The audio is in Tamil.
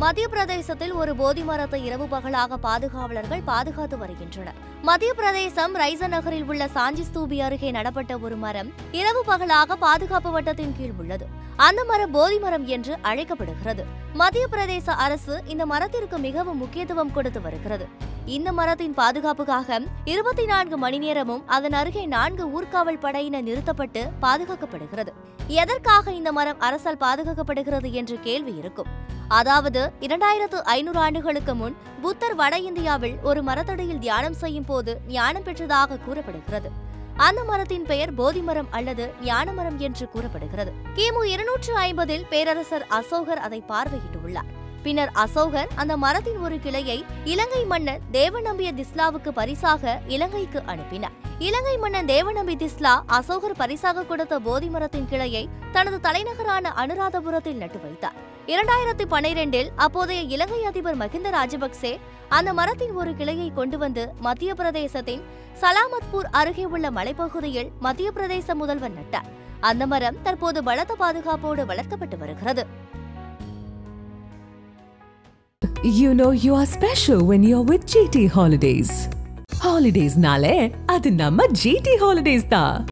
மத்திய பிரதேசத்தில் ஒரு போதி மரத்தை இரவு பகலாக பாதுகாவலர்கள் பாதுகாத்து வருகின்றனர் மத்திய பிரதேசம் ரைசன் நகரில் உள்ள சாஞ்சி ஸ்தூபி அருகே நடப்பட்ட ஒரு மரம் இரவு பகலாக பாதுகாப்பு வட்டத்தின் கீழ் உள்ளது அந்த மரம் போதி மரம் என்று அழைக்கப்படுகிறது மத்திய பிரதேச அரசு இந்த மரத்திற்கு மிகவும் முக்கியத்துவம் கொடுத்து வருகிறது இந்த மரத்தின் பாதுகாப்புக்காக இருபத்தி நான்கு மணி நேரமும் அதன் அருகே நான்கு ஊர்காவல் படையினர் நிறுத்தப்பட்டு பாதுகாக்கப்படுகிறது எதற்காக இந்த மரம் அரசால் பாதுகாக்கப்படுகிறது என்ற கேள்வி இருக்கும் அதாவது இரண்டாயிரத்து ஐநூறு ஆண்டுகளுக்கு முன் புத்தர் வட இந்தியாவில் ஒரு மரத்தடியில் தியானம் செய்யும் போது ஞானம் பெற்றதாக கூறப்படுகிறது அந்த மரத்தின் பெயர் போதி மரம் அல்லது ஞான மரம் என்று கூறப்படுகிறது கிமு இருநூற்று ஐம்பதில் பேரரசர் அசோகர் அதை பார்வையிட்டுள்ளார் பின்னர் அசோகர் அந்த மரத்தின் ஒரு கிளையை இலங்கை மன்னன் தேவநம்பிய திஸ்லாவுக்கு பரிசாக இலங்கைக்கு அனுப்பினார் இலங்கை மன்னன் தேவநம்பி திஸ்லா அசோகர் பரிசாக கொடுத்த போதி மரத்தின் கிளையை தனது தலைநகரான அனுராதபுரத்தில் நட்டு வைத்தார் இரண்டாயிரத்தி பனிரெண்டில் அப்போதைய இலங்கை அதிபர் மகிந்த ராஜபக்சே அந்த மரத்தின் ஒரு கிளையை கொண்டு வந்து மத்திய பிரதேசத்தின் சலாமத்பூர் அருகே உள்ள மலைப்பகுதியில் மத்திய பிரதேச முதல்வர் நட்டார் அந்த மரம் தற்போது பலத்த பாதுகாப்போடு வளர்க்கப்பட்டு வருகிறது You know you are special when you're with GT Holidays. Holidays nale, அது நம்ம GT Holidays தான்.